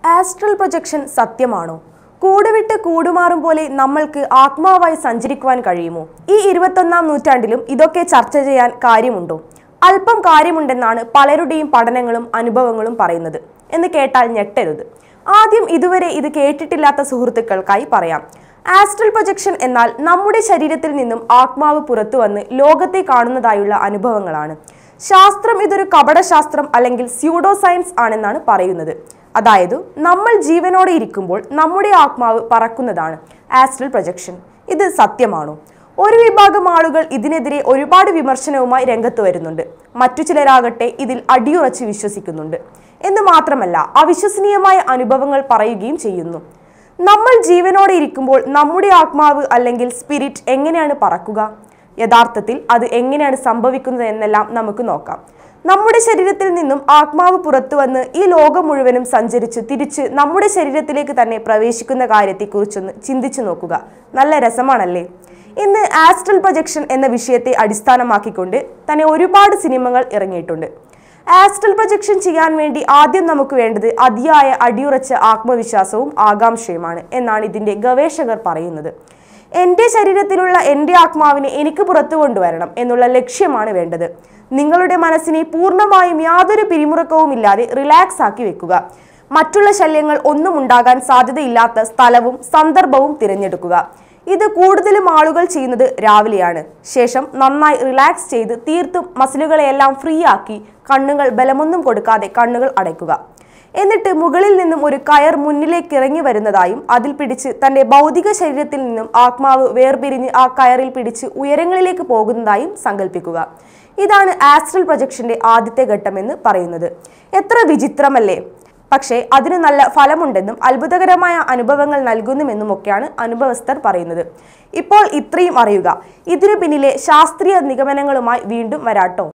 astral projection സത്യമാണോ കൂടുവിട്ട് കൂടുമാറും പോലെ നമ്മൾക്ക് ആത്മാവായി സഞ്ചരിക്കുവാൻ കഴിയുമോ ഈ ഇരുപത്തൊന്നാം നൂറ്റാണ്ടിലും ഇതൊക്കെ ചർച്ച ചെയ്യാൻ കാര്യമുണ്ടോ അല്പം കാര്യമുണ്ടെന്നാണ് പലരുടെയും പഠനങ്ങളും അനുഭവങ്ങളും പറയുന്നത് എന്ന് കേട്ടാൽ ഞെട്ടരുത് ആദ്യം ഇതുവരെ ഇത് കേട്ടിട്ടില്ലാത്ത സുഹൃത്തുക്കൾക്കായി പറയാം ആസ്ട്രൽ പ്രൊജക്ഷൻ എന്നാൽ നമ്മുടെ ശരീരത്തിൽ നിന്നും ആത്മാവ് പുറത്തു വന്ന് ലോകത്തെ കാണുന്നതായുള്ള അനുഭവങ്ങളാണ് ശാസ്ത്രം ഇതൊരു കപടശാസ്ത്രം അല്ലെങ്കിൽ സ്യൂഡോ സയൻസ് ആണെന്നാണ് പറയുന്നത് അതായത് നമ്മൾ ജീവനോടെ ഇരിക്കുമ്പോൾ നമ്മുടെ ആത്മാവ് പറക്കുന്നതാണ് ആസ്ട്രൽ പ്രൊജക്ഷൻ ഇത് സത്യമാണോ ഒരു വിഭാഗം ആളുകൾ ഇതിനെതിരെ ഒരുപാട് വിമർശനവുമായി രംഗത്ത് വരുന്നുണ്ട് മറ്റു ചിലരാകട്ടെ ഇതിൽ അടിയുറച്ച് വിശ്വസിക്കുന്നുണ്ട് എന്ന് മാത്രമല്ല അവിശ്വസനീയമായ അനുഭവങ്ങൾ പറയുകയും ചെയ്യുന്നു നമ്മൾ ജീവനോടെ ഇരിക്കുമ്പോൾ നമ്മുടെ ആത്മാവ് അല്ലെങ്കിൽ സ്പിരിറ്റ് എങ്ങനെയാണ് പറക്കുക യഥാർത്ഥത്തിൽ അത് എങ്ങനെയാണ് സംഭവിക്കുന്നത് എന്നെല്ലാം നമുക്ക് നോക്കാം നമ്മുടെ ശരീരത്തിൽ നിന്നും ആത്മാവ് പുറത്തു വന്ന് ഈ ലോകം മുഴുവനും സഞ്ചരിച്ച് തിരിച്ച് നമ്മുടെ ശരീരത്തിലേക്ക് തന്നെ പ്രവേശിക്കുന്ന കാര്യത്തെക്കുറിച്ചൊന്ന് ചിന്തിച്ചു നോക്കുക നല്ല രസമാണല്ലേ ഇന്ന് ആസ്ട്രൽ പ്രൊജക്ഷൻ എന്ന വിഷയത്തെ അടിസ്ഥാനമാക്കിക്കൊണ്ട് തന്നെ ഒരുപാട് സിനിമകൾ ഇറങ്ങിയിട്ടുണ്ട് ആസ്ട്രൽ പ്രൊജക്ഷൻ ചെയ്യാൻ വേണ്ടി ആദ്യം നമുക്ക് വേണ്ടത് അതിയായ അടിയുറച്ച ആത്മവിശ്വാസവും ആകാംക്ഷയുമാണ് എന്നാണ് ഇതിന്റെ ഗവേഷകർ പറയുന്നത് എൻ്റെ ശരീരത്തിലുള്ള എൻ്റെ ആത്മാവിനെ എനിക്ക് പുറത്തു കൊണ്ടുവരണം എന്നുള്ള ലക്ഷ്യമാണ് വേണ്ടത് നിങ്ങളുടെ മനസ്സിനെ പൂർണ്ണമായും യാതൊരു പിരിമുറുക്കവും ഇല്ലാതെ റിലാക്സ് ആക്കി വെക്കുക മറ്റുള്ള ശല്യങ്ങൾ ഒന്നും ഉണ്ടാകാൻ സാധ്യതയില്ലാത്ത സ്ഥലവും സന്ദർഭവും തിരഞ്ഞെടുക്കുക ഇത് കൂടുതലും ആളുകൾ ചെയ്യുന്നത് രാവിലെയാണ് ശേഷം നന്നായി റിലാക്സ് ചെയ്ത് തീർത്തും മസിലുകളെയെല്ലാം ഫ്രീ ആക്കി കണ്ണുകൾ ബലമൊന്നും കൊടുക്കാതെ കണ്ണുകൾ അടയ്ക്കുക എന്നിട്ട് മുകളിൽ നിന്നും ഒരു കയർ മുന്നിലേക്ക് ഇറങ്ങി വരുന്നതായും അതിൽ പിടിച്ച് തന്റെ ഭൗതിക ശരീരത്തിൽ നിന്നും ആത്മാവ് വേർപിരിഞ്ഞ് ആ കയറിൽ പിടിച്ച് ഉയരങ്ങളിലേക്ക് പോകുന്നതായും സങ്കല്പിക്കുക ഇതാണ് ആസ്ട്രൽ പ്രൊജക്ഷന്റെ ആദ്യത്തെ ഘട്ടമെന്ന് പറയുന്നത് എത്ര വിചിത്രമല്ലേ പക്ഷേ അതിന് നല്ല ഫലമുണ്ടെന്നും അത്ഭുതകരമായ അനുഭവങ്ങൾ നൽകുന്നുമെന്നുമൊക്കെയാണ് അനുഭവസ്ഥർ പറയുന്നത് ഇപ്പോൾ ഇത്രയും അറിയുക ഇതിനു പിന്നിലെ ശാസ്ത്രീയ നിഗമനങ്ങളുമായി വീണ്ടും വരാട്ടോ